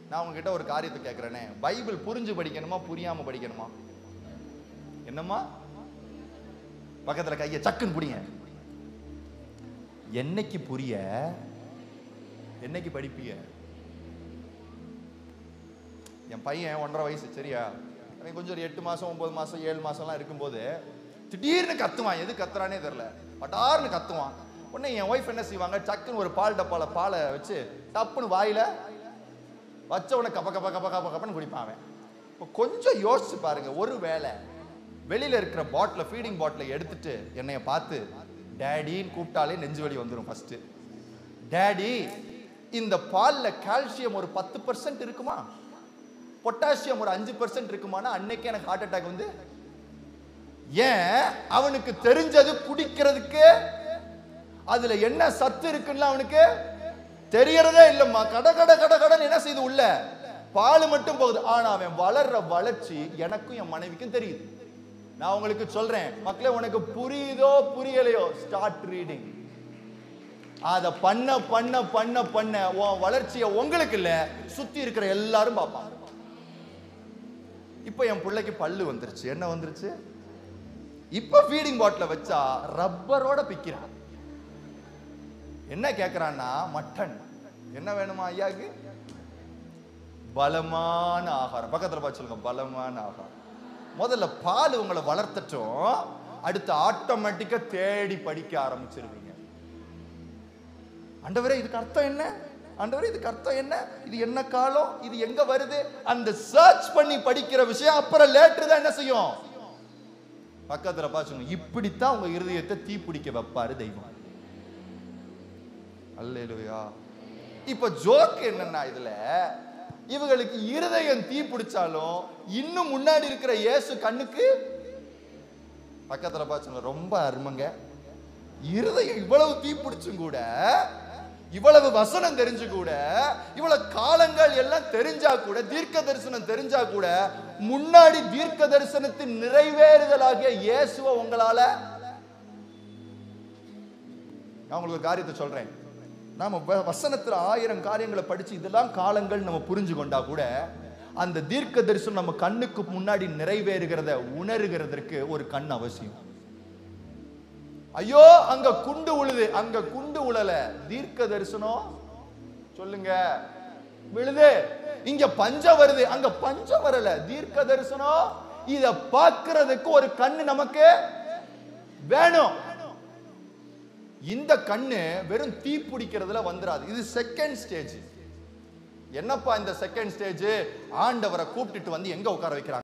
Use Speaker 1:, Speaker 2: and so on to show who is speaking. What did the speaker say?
Speaker 1: நான் உங்ககிட்ட ஒரு காரியத்தை கேட்கிறேனே பைபிள் புரிஞ்சு படிக்கணுமா புரியாம படிக்கணுமா என்னம்மா பக்கத்துல கையை சக்குன்னு புடிங்க என்னைக்கு புரிய என்னைக்கு படிப்பீங்க என் பையன் ஒன்றரை வயசு சரியா அவன் கொஞ்சம் ஒரு எட்டு மாசம் ஒன்பது மாசம் ஏழு மாசம்லாம் இருக்கும்போது திடீர்னு கத்துவான் எது கத்துறானே தெரியல பட்டார்னு கத்துவான் உடனே என் ஒய்ஃப் என்ன செய்வாங்க டக்குன்னு ஒரு பால் டப்பால பாலை வச்சு டப்புன்னு வாயில வச்ச உடனே கப்ப கப்ப கப்ப கப்ப கப்பன்னு குடிப்பான் அவன் இப்போ கொஞ்சம் யோசிச்சு பாருங்க ஒரு வேளை வெளியில இருக்கிற பாட்டில ஃபீடிங் பாட்டில எடுத்துட்டு என்னைய பார்த்து டேடின்னு கூப்பிட்டாலே நெஞ்சு வலி வந்துடும் ஃபர்ஸ்ட் டேடி இந்த பால்ல கால்சியம் ஒரு பத்து பர்சன்ட் இருக்குமா பொட்டாசியம் ஒரு அஞ்சு பர்சன்ட் இருக்குமானா அன்னைக்கே எனக்கு ஹார்ட் அட்டாக் வந்து ஏன் அவனுக்கு தெரிஞ்சது குடிக்கிறதுக்கு அதுல என்ன சத்து இருக்குன்னு அவனுக்கு தெரியறதே இல்லம்மா கட கட கட கடன் என்ன செய்யுது உள்ள பால் மட்டும் போகுது ஆனா அவன் வளர்ற வளர்ச்சி எனக்கும் என் மனைவிக்கும் தெரியுது நான் உங்களுக்கு சொல்றேன் மக்களே உனக்கு புரியுதோ புரியலையோ ஸ்டார்ட் ரீடிங் அத பண்ண பண்ண பண்ண பண்ண உன் வளர்ச்சியை உங்களுக்கு இல்ல சுத்தி இருக்கிற எல்லாரும் பார்ப்பாங்க இப்போ என் பிள்ளைக்கு பல்லு வந்துருச்சு என்ன வந்துருச்சு இப்போ ஃபீடிங் பாட்டில வச்சா ரப்பரோட பிக்கிறான் என்ன கேட்கறான்னா மட்டன் என்ன வேணுமா ஐயாக்கு பலமான ஆகாரம் பக்கத்துல பார்த்து சொல்லுங்க பலமான ஆகாரம் முதல்ல பால் உங்களை வளர்த்தட்டும் அடுத்து ஆட்டோமேட்டிக்கா தேடி படிக்க ஆரம்பிச்சிருவீங்க ஆண்டவரே இதுக்கு அர்த்தம் என்ன ஆண்டவரே இதுக்கு அர்த்தம் என்ன இது என்ன காலம் இது எங்க வருது அந்த சர்ச் பண்ணி படிக்கிற விஷயம் அப்புறம் லேட்டர் தான் என்ன செய்யும் பக்கத்துல பாச்சுங்க இப்படித்தான் உங்க இருதயத்தை தீப்பிடிக்க வைப்பாரு தெய்வம் அல்லேலூயா இப்ப ஜோக் என்னன்னா இதுல இவங்களுக்கு இருதயம் தீ பிடிச்சாலும் இன்னும் முன்னாடி இருக்கிற இயேசு கண்ணுக்கு பக்கத்துல பாச்சுங்க ரொம்ப அருமங்க இருதயம் இவ்வளவு தீ பிடிச்சும் கூட இவ்வளவு வசனம் தெரிஞ்சு கூட இவ்வளவு காலங்கள் எல்லாம் தெரிஞ்சா கூட தீர்க்க தரிசனம் தெரிஞ்சா கூட முன்னாடி தீர்க்க தரிசனத்தின் நிறைவேறுதலாகிய இயேசுவை உங்களால நான் உங்களுக்கு ஒரு காரியத்தை சொல்றேன் நாம வ- வசனத்துல ஆயிரம் காரியங்களை படிச்சு இதெல்லாம் காலங்கள் நம்ம புரிஞ்சு கொண்டா கூட அந்த தீர்க்க தரிசனம் நம்ம கண்ணுக்கு முன்னாடி நிறைவேறுகிறத உணர்கிறதற்கு ஒரு கண் அவசியம் ஐயோ அங்க குண்டு உழுது அங்க குண்டு உழல தீர்க்க தரிசனம் சொல்லுங்க விழுது இங்க பஞ்சம் வருது அங்க பஞ்சம் வரல தீர்க்க தரிசனம் இத பார்க்கிறதுக்கு ஒரு கண்ணு நமக்கு வேணும் இந்த கண்ணு வெறும் தீ பிடிக்கிறதுல வந்துராது இது செகண்ட் ஸ்டேஜ் என்னப்பா இந்த செகண்ட் ஸ்டேஜ் ஆண்டவரை கூப்பிட்டுட்டு வந்து எங்க உட்கார வைக்கிறாங்க